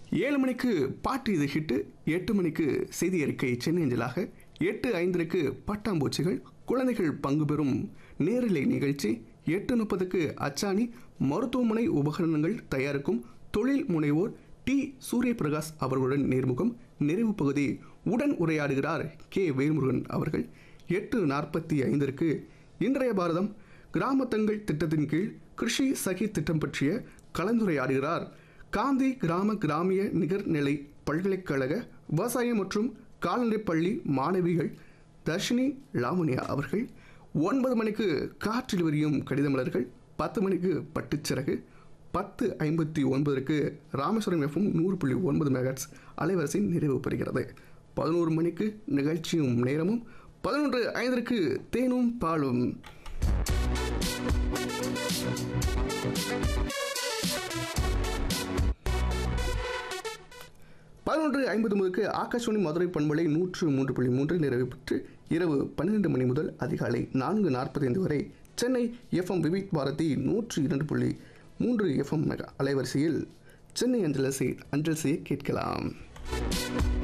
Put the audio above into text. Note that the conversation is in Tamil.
ஏழு மணிக்கு பாட்டு இது ஹிட்டு எட்டு மணிக்கு செய்தி அறிக்கை சென்னை அஞ்சலாக எட்டு ஐந்திற்கு பட்டாம்பூச்சிகள் குழந்தைகள் பங்கு பெறும் நேரலை நிகழ்ச்சி எட்டு முப்பதுக்கு அச்சாணி மருத்துவமனை உபகரணங்கள் தயாரிக்கும் தொழில் முனைவோர் டி சூரியபிரகாஷ் அவர்களுடன் நேர்முகம் நிறைவு பகுதி உடன் உரையாடுகிறார் கே வேல்முருகன் அவர்கள் எட்டு நாற்பத்தி ஐந்திற்கு இன்றைய பாரதம் கிராமத்தங்கள் திட்டத்தின் கீழ் கிருஷி சகி திட்டம் பற்றிய கலந்துரையாடுகிறார் காந்தி கிராம கிராமிய நிகர்நிலை பல்கலைக்கழக விவசாயம் மற்றும் கால்நடை பள்ளி மாணவிகள் தர்ஷினி லாவண்யா அவர்கள் ஒன்பது மணிக்கு காற்றில் விரியும் கடிதமலர்கள் பத்து மணிக்கு பட்டுச்சிறகு பத்து ஐம்பத்தி ஒன்பதற்கு ராமேஸ்வரம் எஃப்எம் நூறு புள்ளி ஒன்பது மெகாட்ஸ் அலைவரிசை நிறைவு பெறுகிறது பதினோரு மணிக்கு நிகழ்ச்சியும் நேரமும் பதினொன்று ஐந்திற்கு தேனும் பாலும் பதினொன்று ஐம்பது முதலுக்கு ஆகாஷ்வாணி மதுரை பண்பலை நூற்று மூன்று புள்ளி மூன்று நிறைவு பெற்று இரவு பன்னிரெண்டு மணி முதல் அதிகாலை நான்கு நாற்பத்தைந்து வரை சென்னை எஃப்எம் விவிக் பாரதி நூற்று இரண்டு புள்ளி மூன்று எஃப்எம் மெகா அலைவரிசையில் சென்னை அஞ்சல் செய் அஞ்சல் செய்ய கேட்கலாம்